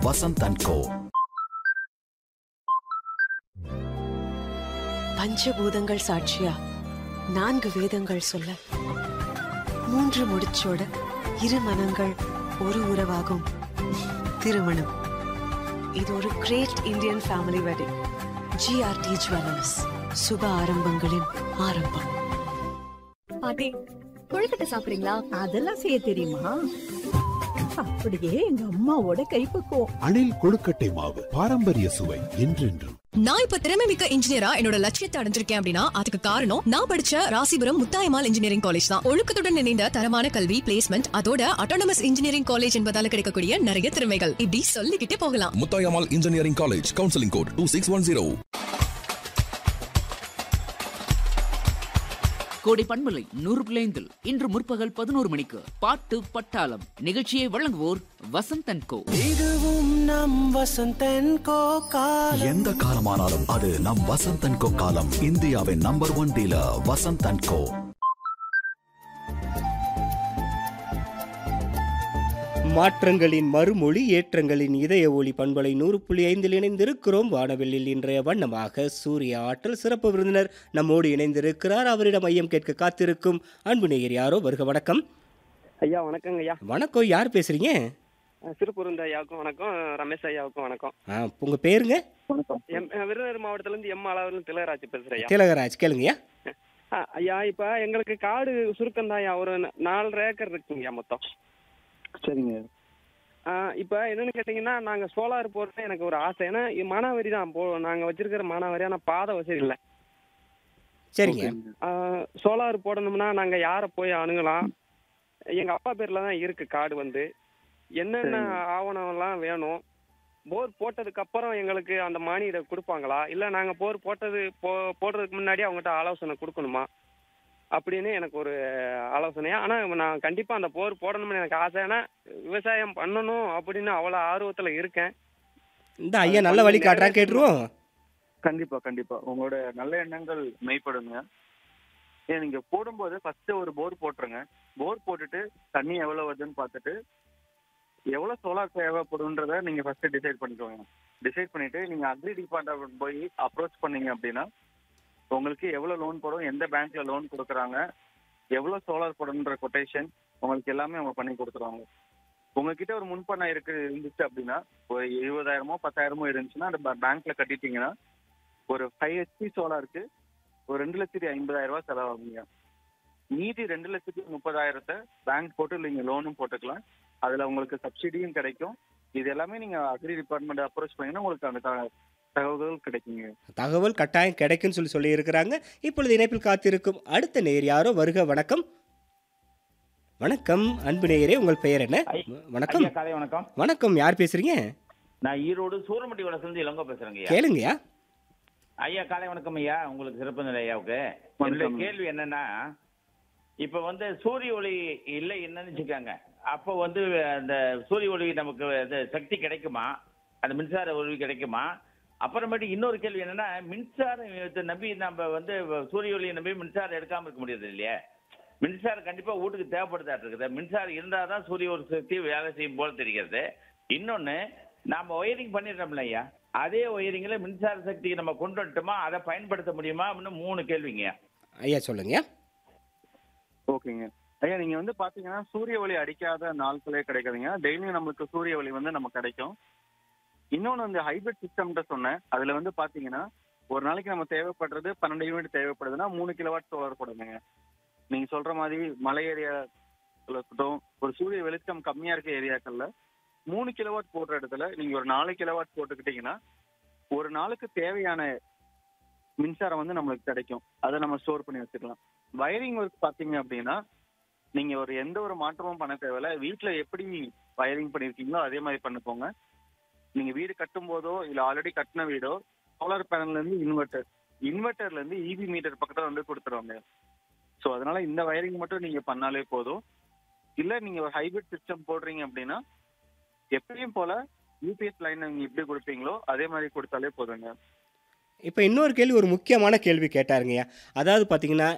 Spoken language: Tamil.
வசந்த் அண்ட் கோ பஞ்சபூதங்கள் சாட்சியா நான்கு வேதங்கள் சொல்ல மூன்று முடிச்சோட இரு மனங்கள் ஒரு உறவாகும் திருமணம் இது ஒரு great Indian family wedding GRT jewellers சுப ஆரம்பங்களின் ஆரம்பம் பாட்டி கொழுக்கட்டை சாப்பிடுறீங்களா அதெல்லாம் செய்ய தெரியுமா அப்படியே எங்க அம்மாவோட கைப்பக்குவம் அணில் கொழுக்கட்டை மாவு பாரம்பரிய சுவை என்றென்றும் நான் இப்ப திறமை மிக்க இன்ஜினியரா என்னோட லட்சியத்தை அடைஞ்சிருக்கேன் அப்படின்னா அதுக்கு காரணம் நான் படிச்ச ராசிபுரம் முத்தாயமால் இன்ஜினியரிங் காலேஜ் தான் ஒழுக்கத்துடன் இணைந்த தரமான கல்வி பிளேஸ்மெண்ட் அதோட அட்டானமஸ் இன்ஜினியரிங் காலேஜ் என்பதால கிடைக்கக்கூடிய நிறைய திறமைகள் இப்படி சொல்லிக்கிட்டே போகலாம் Muthayammal engineering college counselling code two six one zero கோடை பண்பலை நூறு பிள்ளைந்தில் இன்று முற்பகல் பதினோரு மணிக்கு பாட்டு பட்டாளம் நிகழ்ச்சியை வழங்குவோர் வசந்தன் கோ எந்த காலமானாலும் அது நம் வசந்த் அண்ட் கோ காலம் இந்தியாவின் number one dealer Vasanth and co மாற்றங்களின் மறுமொழி ஏற்றங்களின் இதய ஒளி பண்பலை நூறு புள்ளி ஐந்தில் இணைந்திருக்கிறோம் வானவெளியில் இன்றைய வண்ணமாக சூரிய ஆற்றல் சிறப்பு விருந்தினர் நம்மோடு இணைந்திருக்கிறார் அவரிடம் ஐயம் கேட்க காத்திருக்கும் அன்பு நேயர் யாரோ வருக வணக்கம் ஐயா வணக்கங்க ஐயா வணக்கம் யார் பேசுறீங்க அஹ் சிறுபுருந்த ஐயாவுக்கும் வணக்கம் ரமேஷ் ஐயாவுக்கும் வணக்கம் ஆ, உங்க பேருங்க எம் அஹ் விருதுநகர் மாவட்டத்துல இருந்து எம் அளவில் திலகராஜ் பேசுறேன் ஐயா திலகராஜ் கேளுங்கய்யா அஹ் ஐயா இப்ப எங்களுக்கு காடு சுருக்கம் தான் ஐயா ஒரு நா- நாலரை ஏக்கர் இருக்குங்க ஐயா மொத்தம் சரிங்க அஹ் இப்ப என்னன்னு கேட்டீங்கன்னா நாங்க சோலார் போட்டு எனக்கு ஒரு ஆசை ஏன்னா இ- மானாவாரி தான் போ நாங்க வச்சிருக்கிற மானாவாரி ஆனா பாதை வசதி இல்லை சரிங்க சோலார் போடணும்னா நாங்க யாரை போய் அணுகலாம் எங்க அப்பா பேர்ல தான் இருக்கு காடு வந்து என்னென்ன ஆவணம்லாம் வேணும் போர் போட்டதுக்கு அப்புறம் எங்களுக்கு அந்த மானியத்தை கொடுப்பாங்களா இல்ல நாங்க போர் போட்டது போ போடுறதுக்கு முன்னாடி அவங்ககிட்ட ஆலோசனை கொடுக்கணுமா அப்படின்னு எனக்கு ஒரு ஆலோசனையா ஆனா நான் கண்டிப்பா அந்த போர் போடணும்னு எனக்கு ஆசை ஏன்னா விவசாயம் பண்ணணும் அப்படின்னு அவ்வளவு ஆர்வத்துல இருக்கேன் இந்த ஐயா நல்ல வழி காட்டுறான் கேட்டுருவோம் கண்டிப்பா கண்டிப்பா உங்களோட நல்ல எண்ணங்கள் மெய்ப்படுங்க ஏன் நீங்க போடும்போது ஃபர்ஸ்ட் ஒரு போர் போட்டுருங்க போர் போட்டுட்டு தண்ணி எவ்வளவு வருதுன்னு பார்த்துட்டு எவ்வளவு சோலார் தேவைப்படுன்றத நீங்க ஃபர்ஸ்ட் டிசைட் பண்ணிக்கோங்க டிசைட் பண்ணிட்டு நீங்க அக்ரி டிபார்ட்மெண்ட் போய் அப்ரோச் பண்ணீங்க அப்படின்னா உங்களுக்கு எவ்வளவு லோன் போடும் எந்த பேங்க்ல லோன் கொடுக்குறாங்க எவ்வளவு சோலார் போடணுன்ற கொட்டேஷன் உங்களுக்கு எல்லாமே அவங்க பண்ணி கொடுத்துருவாங்க உங்ககிட்ட ஒரு முன்பணம் இருக்கு இருந்துச்சு அப்படின்னா ஒரு இருபதாயிரமோ பத்தாயிரமோ இருந்துச்சுன்னா அந்த பேங்க்ல கட்டிட்டீங்கன்னா ஒரு ஃபைவ் ஹெச்பி சோலாருக்கு ஒரு ரெண்டு லட்சத்தி ஐம்பதாயிரம் ரூபாய் செலவாகுங்க மீதி ரெண்டு லட்சத்தி முப்பதாயிரத்தை பேங்க் போட்டு நீங்க லோனும் போட்டுக்கலாம் அதுல உங்களுக்கு சப்சிடியும் கிடைக்கும் இது எல்லாமே நீங்க அக்ரி டிபார்ட்மெண்ட் அப்ரோச் பண்ணீங்கன்னா உங்களுக்கு அந்த த- தகவல்கள் கிடைக்குங்க தகவல் கட்டாயம் கிடைக்கும்னு சொல்லி சொல்லி இருக்கிறாங்க இப்பொழுது இணைப்பில் காத்திருக்கும் அடுத்த நேயர் யாரோ வருக வணக்கம் வணக்கம் அன்பு நேயரே உங்கள் பெயர் என்ன வணக்கம் ஐயா, காலை வணக்கம் வணக்கம் யார் பேசுறீங்க நான் ஈரோடு சூரமட்டி வளர்ந்து இளங்கோ பேசுறேங்க ஐயா. கேளுங்கய்யா ஐயா காலை வணக்கம் ஐயா உங்களுக்கு சிறப்பு நிலை ஐயாவுக்கு என்னுடைய வணக்கம். கேள்வி என்னன்னா இப்ப வந்து சூரிய ஒளி இல்லை என்னன்னு வச்சுக்காங்க அப்போ வந்து அந்த சூரிய ஒளி நமக்கு அந்த சக்தி கிடைக்குமா அந்த மின்சார ஒளி கிடைக்குமா அப்புறமேட்டு இன்னொரு கேள்வி என்னன்னா மின்சாரம் இதை நம்பி நம்ம வந்து சூரிய ஒளியை நம்பி மின்சாரம் எடுக்காம இருக்க முடியாது இல்லையா மின்சாரம் கண்டிப்பா வீட்டுக்கு தேவைப்படுதாட்டு இருக்குது மின்சாரம் இருந்தால் தான் சூரிய ஒரு சக்தி வேலை செய்யும் போல தெரிகிறது இன்னொன்னு நாம ஒயரிங் பண்ணிடுறோம்ல ஐயா அதே ஒயரிங்ல மின்சார சக்தியை நம்ம கொண்டு வந்துட்டோமா அதை பயன்படுத்த முடியுமா அப்படின்னு மூணு கேள்விங்க ஐயா சொல்லுங்கய்யா ஓகேங்க ஐயா நீங்க வந்து பாத்தீங்கன்னா சூரிய ஒளி அடிக்காத நாட்களே கிடைக்காதுங்க டெய்லியும் நம்மளுக்கு சூரிய ஒளி வந்து நமக்கு கிடைக்கும் இன்னொன்று வந்து ஹைபிரிட் சிஸ்டம்ன்ற சொன்னேன் அதுல வந்து பாத்தீங்கன்னா ஒரு நாளைக்கு நம்ம தேவைப்படுறது பன்னெண்டு யூனிட் தேவைப்படுதுன்னா மூணு கிலோவாட் சோலார் போடணுங்க நீங்க சொல்ற மாதிரி மலை ஏரியா இருக்கட்டும் ஒரு சூரிய வெளிச்சம் கம்மியா இருக்க ஏரியாக்கள்ல மூணு கிலோவாட் போடுற இடத்துல நீங்க ஒரு நாலு கிலோவாட் போட்டுக்கிட்டீங்கன்னா ஒரு நாளுக்கு தேவையான மின்சாரம் வந்து நம்மளுக்கு கிடைக்கும் அதை நம்ம ஸ்டோர் பண்ணி வச்சுக்கலாம் வயரிங் ஒர்க் பாத்தீங்க அப்படின்னா நீங்க ஒரு எந்த ஒரு மாற்றமும் பண்ண தேவையில்ல வீட்ல எப்படி வயரிங் பண்ணிருக்கீங்களோ அதே மாதிரி பண்ணிக்கோங்க நீங்க வீடு கட்டும் போதோ இல்ல ஆல்ரெடி கட்டின வீடோ சோலார் பேனல்ல இருந்து இன்வெர்டர் இன்வெர்டர்ல இருந்து இபி மீட்டர் பக்கத்துல வந்து கொடுத்துருவாங்க ஸோ அதனால இந்த வயரிங் மட்டும் நீங்க பண்ணாலே போதும் இல்ல நீங்க ஒரு ஹைபிரிட் சிஸ்டம் போடுறீங்க அப்படின்னா எப்பயும் போல யூபிஎஸ் லைன் நீங்க எப்படி கொடுப்பீங்களோ அதே மாதிரி கொடுத்தாலே போதுங்க இப்போ இன்னொரு கேள்வி ஒரு முக்கியமான கேள்வி கேட்டாருங்கய்யா அதாவது பார்த்தீங்கன்னா